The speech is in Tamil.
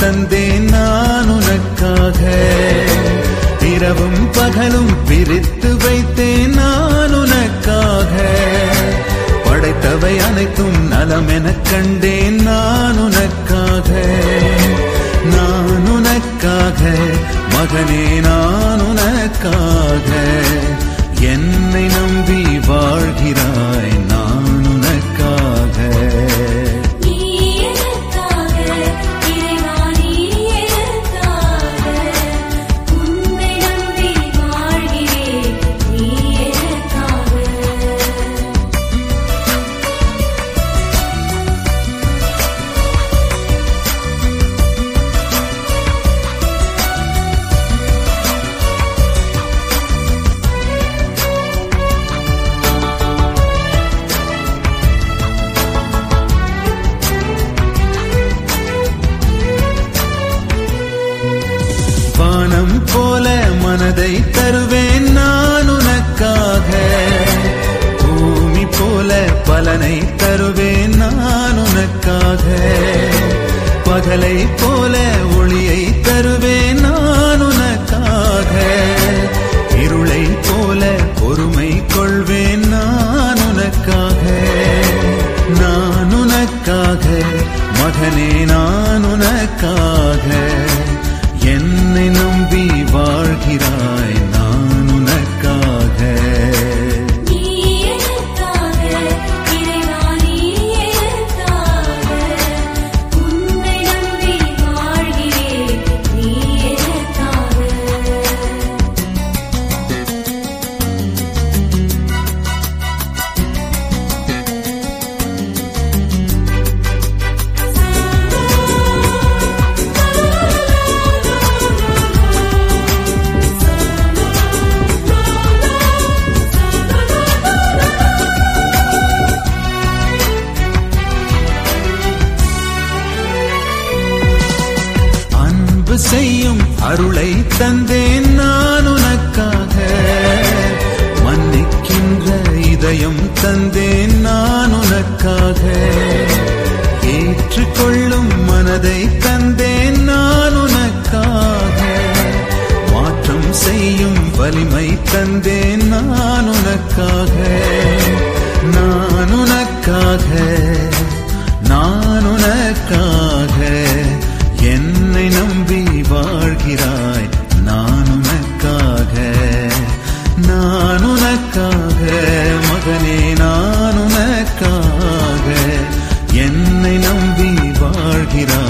தந்தேன் நான் உனக்காக இரவும் பகலும் பிரித்து வைத்தேன் நான் உனக்காக படைத்தவை அனைத்தும் நலம் எனக் கண்டேன் நான் உனக்காக நான் உனக்காக மகனே நான் உனக்காக என்னை நம்பி வாழ்கிறாய் நான் உனக்காக நீ எனக்காக இறைவா நீ எனக்காக உன்னை நம்பி வாழ்கிறேன் நீ எனக்காக வானம் போல மனதை தருவேன் நான் உனக்காக பூமி போல பலனை தருவேன் நான் உனக்காக பகலை போல ஒளியை தருவேன் நான் உனக்காக இருளை போல பொறுமை கொள்வேன் நான் உனக்காக நான் உனக்காக மகனே நான் உனக்காக என்னை நம்பி வாழ்கிறாய் நான் உனக்காக நீ எனக்காக இறைவா நீ எனக்காக உன்னை நம்பி வாழ்கிறேன் நீ எனக்காக அன்பு செய்யும் அருளை தந்தேன் நான் உனக்காக மன்னிக்கின்ற இதயம் தந்தேன் நான் உனக்காக ஏற்றுக்கொள்ளும் மனதை தந்தேன் நான் உனக்காக மாற்றம் செய்யும் வலிமை தந்தேன் நான் உனக்காக நான் உனக்காக நான் உனக்காக என்னை நம்பி வாழ்கிறாய் நான் உனக்காக நான் உனக்காக மகனே நான் உனக்காக என்னை நம்பி வாழ்கிறாய்